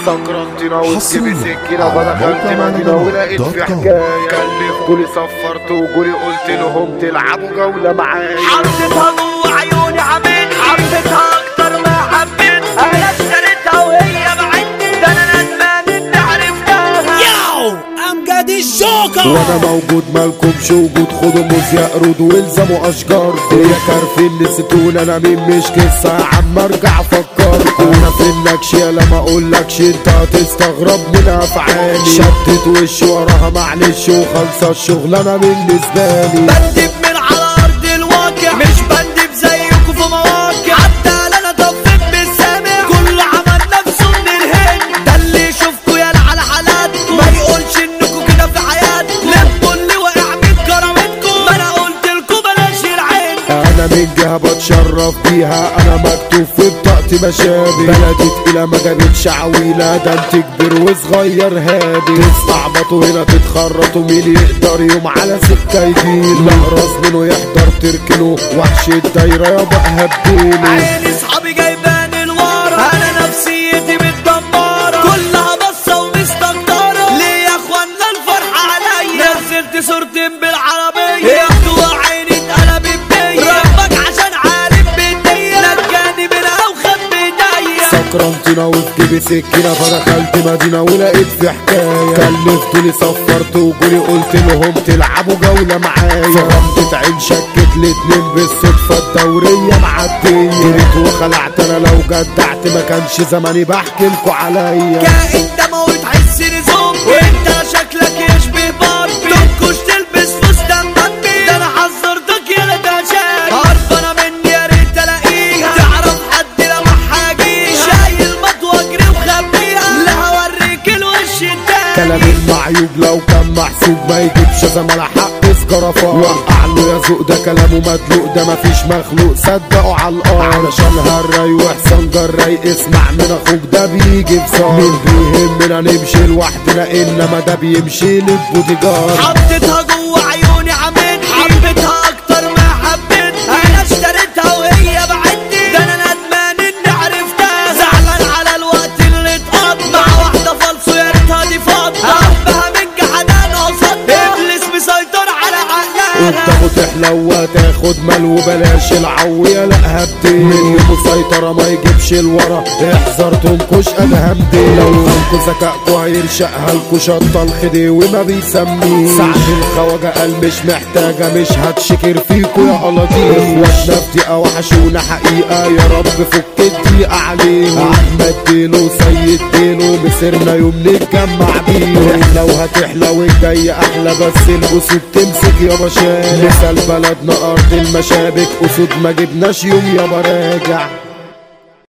سكرتنا وتجيب حصرياً سكينة على فدخلت موقع مدينة مهرجانات ولقيت دوت في كوم. حكاية كلفتوني صفرت وجولي قلت لهم تلعبوا جولة معايا حطيتها جوه عيوني عمين حبيتها اكتر ما حبيت انا اشتريتها وهي بعدت ده انا ندمان اني عرفتها ياو امجد الجوكر وانا موجود مالكمش وجود خدوا موز يا قرود والزموا اشجار يا كارفين نسيتون انا مين مش قصه يا عم ارجع فكرت انا في النكش يا لما اقولكش انت هتستغرب من افعالي شدت وشي وراها معلش وخلصه الشغلانه بالنسبه لي بندب من على ارض الواقع مش بندب زيكم في مواقع حتى انا طفيت بالسامع كل عمل نفسه من الهند ده اللي يشوفكوا يالا على حالاتكم ما يقولش انكم كده في حياتكم لبوا اللي واقع من كرامتكم ما انا قلت لكم بلاش العين انا من جهه بتشرف بيها انا مكتوب في بطاقتي مشابه بلدي تقيله ما جابتش عويله ده انت كبير وصغير هادي تستعبطوا هنا تتخرطوا مين يقدر يوم على سكه يجيل لا راس منه يحضر تركنه وحش الدايره يابا هبيله عيني صحابي جايبان الورا انا نفسيتي متدمره كلها بصه ومستكتره ليه يا اخوانا الفرحه عليا نزلت صورتين بالعربيه ياخدوا عيني اتقلبت بيا ربك عشان عارف بديا نجاني منها وخد بايديا سكرنتنا وتجيبي سكينة فدخلت مدينة ولقيت في حكاية كلفتوني صفرت وجولي قلت لهم تلعبوا جولة معايا غمضت عين شكت الاتنين بالصدفة الدورية معدية جريت وخلعت انا لو جدعت ما كانش زماني بحكي لكوا عليا كائن دموي تحسني زومبي وانت شكلك يشبه باربي تنكش تلبس فستان بامبي ده انا حذرتك يا لا تشاي هربانه مني يا ريت الاقيها تعرف حد لما حاجيها شايل مطوه اجري وخبيها لا هوريك الوش التاني كلام المعيوب لو كان محسوب ما يجيبش زمان حق سكرفات وقع له يا ذوق ده كلامه مدلوق ده مفيش مخلوق صدقوا على الارض علشان هالراي وحسن جراي اسمع من اخوك ده بيجي بصار مين بيهمنا نمشي لوحدنا انما ده بيمشي للبودي جارد حطيتها جوه عيوني عمين حبيتها اكتر ما حبيت انا اشتريتها وهي بعدت ده انا ندمان اني عرفتها زعلان على الوقت اللي اتقضى مع واحده فالصو يا ريتها دي فاضيه حبها من جحدان قصادها ابليس مسيطر على عقلها قدامه تحلو وتاخد مال وبلاش العوية لا هبدي من مسيطرة ما يجيبش الورا احذر تنكش انا همدي لو خلقوا ذكائكوا هيرشقها لكوا شطة الخدي وما بيسميه ساعة الخواجة قال مش محتاجة مش هتشكر فيكوا يا قلاطين اخواتنا في دقيقة وحشونا حقيقة يا رب فك الدقيقة عليهم احمد ديلو سيد ديلو مسيرنا يوم نتجمع بيهم احلى وهتحلى والجاي احلى بس الاسود تمسك يا بشار مثال بلدنا ارض المشابك اسود ما جبناش يوم يابا راجع